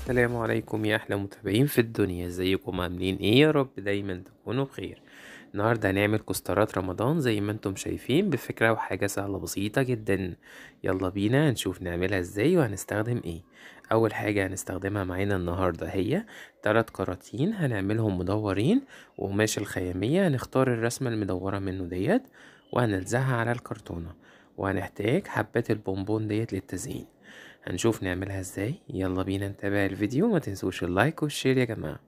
السلام عليكم يا أحلى متابعين في الدنيا ازيكم عاملين ايه يا رب دايما تكونوا بخير النهاردة هنعمل كسترات رمضان زي ما انتم شايفين بفكرة وحاجة سهلة بسيطة جدا يلا بينا نشوف نعملها ازاي وهنستخدم ايه أول حاجة هنستخدمها معانا النهاردة هي تلات كراتين هنعملهم مدورين وقماش الخيامية هنختار الرسمة المدورة منه ديت وهنلزقها على الكرتونة وهنحتاج حبات البونبون ديت للتزيين هنشوف نعملها ازاي يلا بينا نتابع الفيديو ما تنسوش اللايك والشير يا جماعة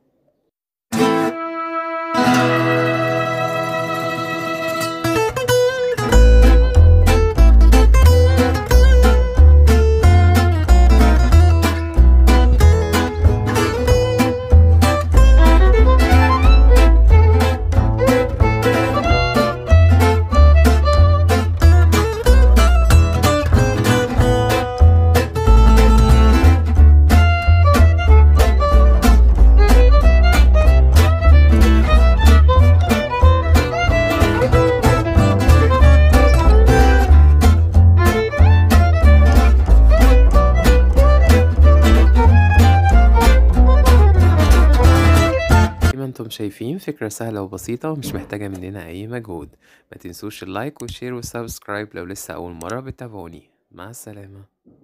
زي ما انتم شايفين فكرة سهلة وبسيطة ومش محتاجة مننا أي مجهود ما تنسوش اللايك والشير والسبسكرايب لو لسه أول مرة بتابعوني مع السلامة